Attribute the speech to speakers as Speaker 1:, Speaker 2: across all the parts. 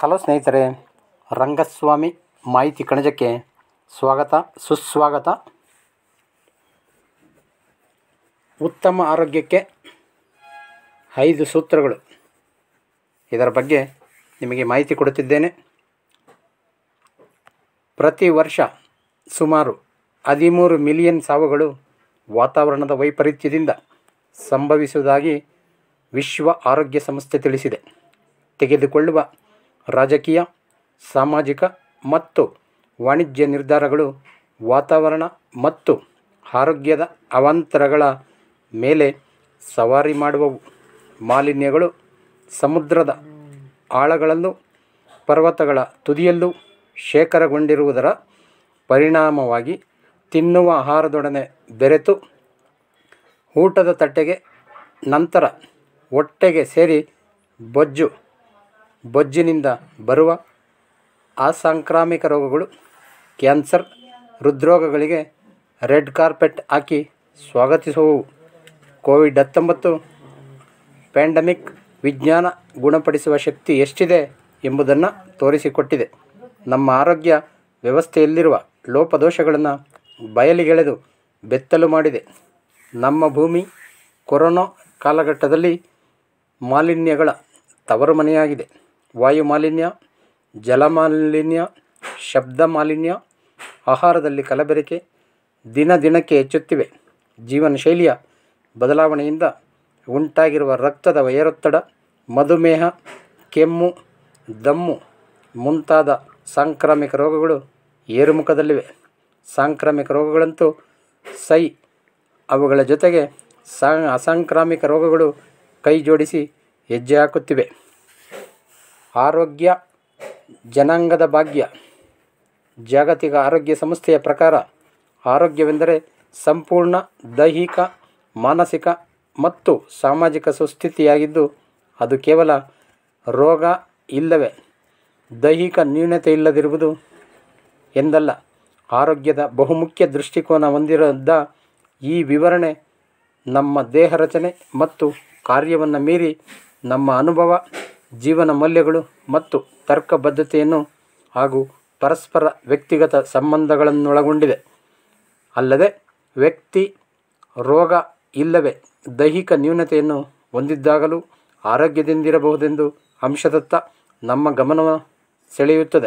Speaker 1: hello ಸ್ನೇಹಿತರೆ ರಂಗಸ್ವಾಮಿ ಮಾಹಿತಿ ಕಣಜಕ್ಕೆ ಸ್ವಾಗತ ಸುಸ್ವಾಗತ ಉತ್ತಮ ಆರೋಗ್ಯಕ್ಕೆ ಐದು ಸೂತ್ರಗಳು ಇದರ ಬಗ್ಗೆ ನಿಮಗೆ ಮಾಹಿತಿ ಕೊಡುತ್ತಿದ್ದೇನೆ ಪ್ರತಿ ವರ್ಷ ಸುಮಾರು ಹದಿಮೂರು ಮಿಲಿಯನ್ ಸಾವುಗಳು ವಾತಾವರಣದ ವೈಪರೀತ್ಯದಿಂದ ಸಂಭವಿಸುವುದಾಗಿ ವಿಶ್ವ ಆರೋಗ್ಯ ಸಂಸ್ಥೆ ತಿಳಿಸಿದೆ ತೆಗೆದುಕೊಳ್ಳುವ ರಾಜಕೀಯ ಸಾಮಾಜಿಕ ಮತ್ತು ವಾಣಿಜ್ಯ ನಿರ್ಧಾರಗಳು ವಾತಾವರಣ ಮತ್ತು ಆರೋಗ್ಯದ ಅವಾಂತರಗಳ ಮೇಲೆ ಸವಾರಿ ಮಾಡುವವು ಮಾಲಿನ್ಯಗಳು ಸಮುದ್ರದ ಆಳಗಳಲ್ಲೂ ಪರ್ವತಗಳ ತುದಿಯಲ್ಲೂ ಶೇಖರಗೊಂಡಿರುವುದರ ಪರಿಣಾಮವಾಗಿ ತಿನ್ನುವ ಆಹಾರದೊಡನೆ ಬೆರೆತು ಊಟದ ತಟ್ಟೆಗೆ ನಂತರ ಹೊಟ್ಟೆಗೆ ಸೇರಿ ಬೊಜ್ಜು ಬೊಜ್ಜಿನಿಂದ ಬರುವ ಅಸಾಂಕ್ರಾಮಿಕ ರೋಗಗಳು ಕ್ಯಾನ್ಸರ್ ಹೃದ್ರೋಗಗಳಿಗೆ ರೆಡ್ ಕಾರ್ಪೆಟ್ ಹಾಕಿ ಸ್ವಾಗತಿಸುವವು ಕೋವಿಡ್ ಹತ್ತೊಂಬತ್ತು ಪ್ಯಾಂಡಮಿಕ್ ವಿಜ್ಞಾನ ಗುಣಪಡಿಸುವ ಶಕ್ತಿ ಎಷ್ಟಿದೆ ಎಂಬುದನ್ನು ತೋರಿಸಿಕೊಟ್ಟಿದೆ ನಮ್ಮ ಆರೋಗ್ಯ ವ್ಯವಸ್ಥೆಯಲ್ಲಿರುವ ಲೋಪದೋಷಗಳನ್ನು ಬಯಲಿಗೆಳೆದು ಬೆತ್ತಲು ಮಾಡಿದೆ ನಮ್ಮ ಭೂಮಿ ಕೊರೋನಾ ಕಾಲಘಟ್ಟದಲ್ಲಿ ಮಾಲಿನ್ಯಗಳ ತವರು ಮನೆಯಾಗಿದೆ ವಾಯು ಮಾಲಿನ್ಯ ಜಲ ಮಾಲಿನ್ಯ ಶಬ್ದ ಮಾಲಿನ್ಯ ಆಹಾರದಲ್ಲಿ ಕಲಬೆರಕೆ ದಿನ ದಿನಕ್ಕೆ ಹೆಚ್ಚುತ್ತಿವೆ ಜೀವನ ಶೈಲಿಯ ಬದಲಾವಣೆಯಿಂದ ಉಂಟಾಗಿರುವ ರಕ್ತದ ಏರೊತ್ತಡ ಮಧುಮೇಹ ಕೆಮ್ಮು ದಮ್ಮು ಮುಂತಾದ ಸಾಂಕ್ರಾಮಿಕ ರೋಗಗಳು ಏರುಮುಖದಲ್ಲಿವೆ ಸಾಂಕ್ರಾಮಿಕ ರೋಗಗಳಂತೂ ಸೈ ಅವುಗಳ ಜೊತೆಗೆ ಸಾ ಅಸಾಂಕ್ರಾಮಿಕ ರೋಗಗಳು ಕೈ ಜೋಡಿಸಿ ಹೆಜ್ಜೆ ಹಾಕುತ್ತಿವೆ ಆರೋಗ್ಯ ಜನಾಂಗದ ಭಾಗ್ಯ ಜಾಗತಿಕ ಆರೋಗ್ಯ ಸಂಸ್ಥೆಯ ಪ್ರಕಾರ ಆರೋಗ್ಯವೆಂದರೆ ಸಂಪೂರ್ಣ ದೈಹಿಕ ಮಾನಸಿಕ ಮತ್ತು ಸಾಮಾಜಿಕ ಸುಸ್ಥಿತಿಯಾಗಿದ್ದು ಅದು ಕೇವಲ ರೋಗ ಇಲ್ಲವೇ ದೈಹಿಕ ನ್ಯೂನತೆ ಇಲ್ಲದಿರುವುದು ಎಂದಲ್ಲ ಆರೋಗ್ಯದ ಬಹುಮುಖ್ಯ ದೃಷ್ಟಿಕೋನ ಹೊಂದಿರದ ಈ ವಿವರಣೆ ನಮ್ಮ ದೇಹ ರಚನೆ ಮತ್ತು ಕಾರ್ಯವನ್ನು ಮೀರಿ ನಮ್ಮ ಅನುಭವ ಜೀವನ ಮೌಲ್ಯಗಳು ಮತ್ತು ತರ್ಕಬದ್ಧತೆಯನ್ನು ಹಾಗೂ ಪರಸ್ಪರ ವ್ಯಕ್ತಿಗತ ಸಂಬಂಧಗಳನ್ನೊಳಗೊಂಡಿದೆ ಅಲ್ಲದೆ ವ್ಯಕ್ತಿ ರೋಗ ಇಲ್ಲವೇ ದೈಹಿಕ ನ್ಯೂನತೆಯನ್ನು ಹೊಂದಿದ್ದಾಗಲೂ ಆರೋಗ್ಯದಿಂದಿರಬಹುದೆಂದು ಅಂಶದತ್ತ ನಮ್ಮ ಗಮನವನ್ನು ಸೆಳೆಯುತ್ತದೆ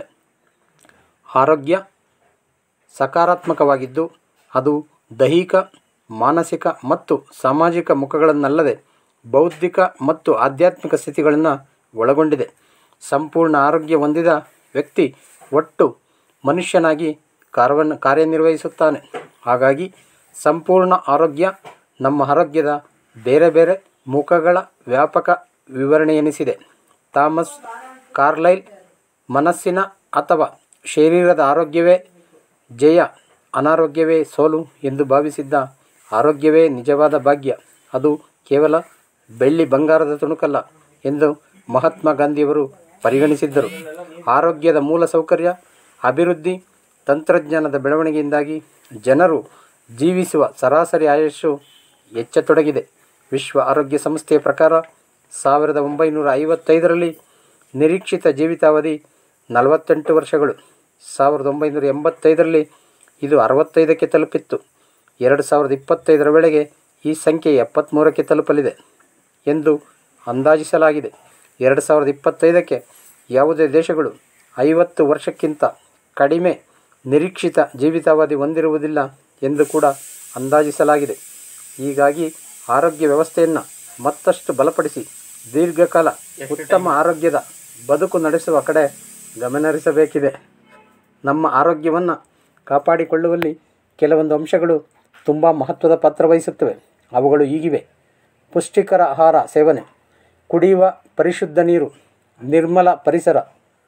Speaker 1: ಆರೋಗ್ಯ ಸಕಾರಾತ್ಮಕವಾಗಿದ್ದು ಅದು ದೈಹಿಕ ಮಾನಸಿಕ ಮತ್ತು ಸಾಮಾಜಿಕ ಮುಖಗಳನ್ನಲ್ಲದೆ ಬೌದ್ಧಿಕ ಮತ್ತು ಆಧ್ಯಾತ್ಮಿಕ ಸ್ಥಿತಿಗಳನ್ನು ಒಳಗೊಂಡಿದೆ ಸಂಪೂರ್ಣ ಆರೋಗ್ಯ ಹೊಂದಿದ ವ್ಯಕ್ತಿ ಒಟ್ಟು ಮನುಷ್ಯನಾಗಿ ಕಾರ್ಯವನ್ನು ಕಾರ್ಯನಿರ್ವಹಿಸುತ್ತಾನೆ ಹಾಗಾಗಿ ಸಂಪೂರ್ಣ ಆರೋಗ್ಯ ನಮ್ಮ ಆರೋಗ್ಯದ ಬೇರೆ ಬೇರೆ ಮುಖಗಳ ವ್ಯಾಪಕ ವಿವರಣೆಯೆನಿಸಿದೆ ಥಾಮಸ್ ಕಾರ್ಲೈಲ್ ಮನಸ್ಸಿನ ಅಥವಾ ಶರೀರದ ಆರೋಗ್ಯವೇ ಜಯ ಅನಾರೋಗ್ಯವೇ ಸೋಲು ಎಂದು ಭಾವಿಸಿದ್ದ ಆರೋಗ್ಯವೇ ನಿಜವಾದ ಭಾಗ್ಯ ಅದು ಕೇವಲ ಬೆಳ್ಳಿ ಬಂಗಾರದ ತುಣುಕಲ್ಲ ಎಂದು ಮಹಾತ್ಮ ಗಾಂಧಿಯವರು ಪರಿಗಣಿಸಿದ್ದರು ಆರೋಗ್ಯದ ಮೂಲ ಸೌಕರ್ಯ ಅಭಿವೃದ್ಧಿ ತಂತ್ರಜ್ಞಾನದ ಬೆಳವಣಿಗೆಯಿಂದಾಗಿ ಜನರು ಜೀವಿಸುವ ಸರಾಸರಿ ಆಯುಷ್ಯು ಹೆಚ್ಚತೊಡಗಿದೆ ವಿಶ್ವ ಆರೋಗ್ಯ ಸಂಸ್ಥೆಯ ಪ್ರಕಾರ ಸಾವಿರದ ಒಂಬೈನೂರ ಐವತ್ತೈದರಲ್ಲಿ ನಿರೀಕ್ಷಿತ ಜೀವಿತಾವಧಿ ನಲವತ್ತೆಂಟು ವರ್ಷಗಳು ಸಾವಿರದ ಒಂಬೈನೂರ ಎಂಬತ್ತೈದರಲ್ಲಿ ಇದು ಅರವತ್ತೈದಕ್ಕೆ ತಲುಪಿತ್ತು ಎರಡು ಸಾವಿರದ ಇಪ್ಪತ್ತೈದರ ವೇಳೆಗೆ ಈ ಸಂಖ್ಯೆ ಎಪ್ಪತ್ತ್ಮೂರಕ್ಕೆ ತಲುಪಲಿದೆ ಎಂದು ಅಂದಾಜಿಸಲಾಗಿದೆ ಎರಡು ಸಾವಿರದ ಇಪ್ಪತ್ತೈದಕ್ಕೆ ಯಾವುದೇ ದೇಶಗಳು ಐವತ್ತು ವರ್ಷಕ್ಕಿಂತ ಕಡಿಮೆ ನಿರೀಕ್ಷಿತ ಜೀವಿತಾವಧಿ ಹೊಂದಿರುವುದಿಲ್ಲ ಎಂದು ಕೂಡ ಅಂದಾಜಿಸಲಾಗಿದೆ ಹೀಗಾಗಿ ಆರೋಗ್ಯ ವ್ಯವಸ್ಥೆಯನ್ನು ಮತ್ತಷ್ಟು ಬಲಪಡಿಸಿ ದೀರ್ಘಕಾಲ ಉತ್ತಮ ಆರೋಗ್ಯದ ಬದುಕು ನಡೆಸುವ ಕಡೆ ಗಮನಹರಿಸಬೇಕಿದೆ ನಮ್ಮ ಆರೋಗ್ಯವನ್ನು ಕಾಪಾಡಿಕೊಳ್ಳುವಲ್ಲಿ ಕೆಲವೊಂದು ಅಂಶಗಳು ತುಂಬ ಮಹತ್ವದ ಪಾತ್ರ ವಹಿಸುತ್ತವೆ ಅವುಗಳು ಹೀಗಿವೆ ಪುಷ್ಟಿಕರ ಆಹಾರ ಸೇವನೆ ಕುಡಿಯುವ ಪರಿಶುದ್ಧ ನೀರು ನಿರ್ಮಲ ಪರಿಸರ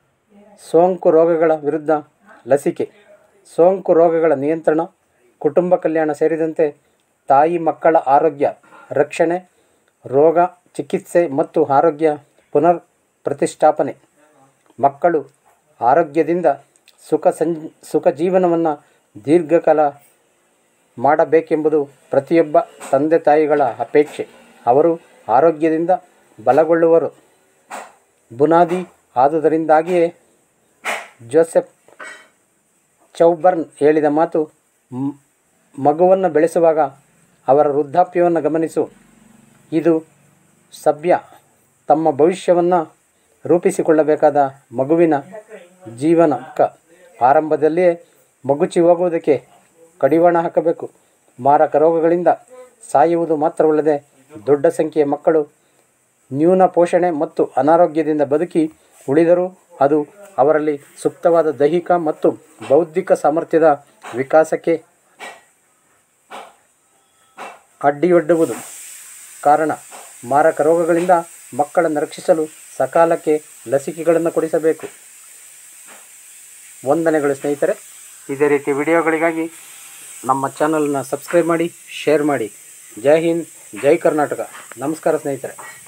Speaker 1: ಸೋಂಕು ರೋಗಗಳ ವಿರುದ್ಧ ಲಸಿಕೆ ಸೋಂಕು ರೋಗಗಳ ನಿಯಂತ್ರಣ ಕುಟುಂಬ ಕಲ್ಯಾಣ ಸೇರಿದಂತೆ ತಾಯಿ ಮಕ್ಕಳ ಆರೋಗ್ಯ ರಕ್ಷಣೆ ರೋಗ ಚಿಕಿತ್ಸೆ ಮತ್ತು ಆರೋಗ್ಯ ಪುನರ್ ಪ್ರತಿಷ್ಠಾಪನೆ ಮಕ್ಕಳು ಆರೋಗ್ಯದಿಂದ ಸುಖ ಸಂ ಸುಖ ಜೀವನವನ್ನು ದೀರ್ಘಕಾಲ ಮಾಡಬೇಕೆಂಬುದು ಪ್ರತಿಯೊಬ್ಬ ತಂದೆ ತಾಯಿಗಳ ಅಪೇಕ್ಷೆ ಅವರು ಆರೋಗ್ಯದಿಂದ ಬಲಗೊಳ್ಳುವರು ಬುನಾದಿ ಆದುದರಿಂದಾಗಿಯೇ ಜೋಸೆಫ್ ಚೌಬರ್ನ್ ಹೇಳಿದ ಮಾತು ಮ್- ಮಗುವನ್ನು ಬೆಳೆಸುವಾಗ ಅವರ ವೃದ್ಧಾಪ್ಯವನ್ನು ಗಮನಿಸು ಇದು ಸಭ್ಯ ತಮ್ಮ ಭವಿಷ್ಯವನ್ನು ರೂಪಿಸಿಕೊಳ್ಳಬೇಕಾದ ಮಗುವಿನ ಜೀವನಕ್ಕ ಆರಂಭದಲ್ಲಿಯೇ ಮಗುಚಿ ಹೋಗುವುದಕ್ಕೆ ಕಡಿವಾಣ ಹಾಕಬೇಕು ಮಾರಕ ರೋಗಗಳಿಂದ ಸಾಯುವುದು ಮಾತ್ರವಲ್ಲದೆ ದೊಡ್ಡ ಸಂಖ್ಯೆಯ ಮಕ್ಕಳು ನ್ಯೂನ ಪೋಷಣೆ ಮತ್ತು ಅನಾರೋಗ್ಯದಿಂದ ಬದುಕಿ ಉಳಿದರೂ ಅದು ಅವರಲ್ಲಿ ಸೂಕ್ತವಾದ ದೈಹಿಕ ಮತ್ತು ಬೌದ್ಧಿಕ ಸಾಮರ್ಥ್ಯದ ವಿಕಾಸಕ್ಕೆ ಅಡ್ಡಿಯೊಡ್ಡುವುದು ಕಾರಣ ಮಾರಕ ರೋಗಗಳಿಂದ ಮಕ್ಕಳನ್ನು ರಕ್ಷಿಸಲು ಸಕಾಲಕ್ಕೆ ಲಸಿಕೆಗಳನ್ನು ಕೊಡಿಸಬೇಕು ವಂದನೆಗಳು ಸ್ನೇಹಿತರೆ ಇದೇ ರೀತಿ ವಿಡಿಯೋಗಳಿಗಾಗಿ ನಮ್ಮ ಚಾನಲ್ನ ಸಬ್ಸ್ಕ್ರೈಬ್ ಮಾಡಿ ಶೇರ್ ಮಾಡಿ ಜೈ ಹಿಂದ್ ಜೈ ಕರ್ನಾಟಕ ನಮಸ್ಕಾರ ಸ್ನೇಹಿತರೆ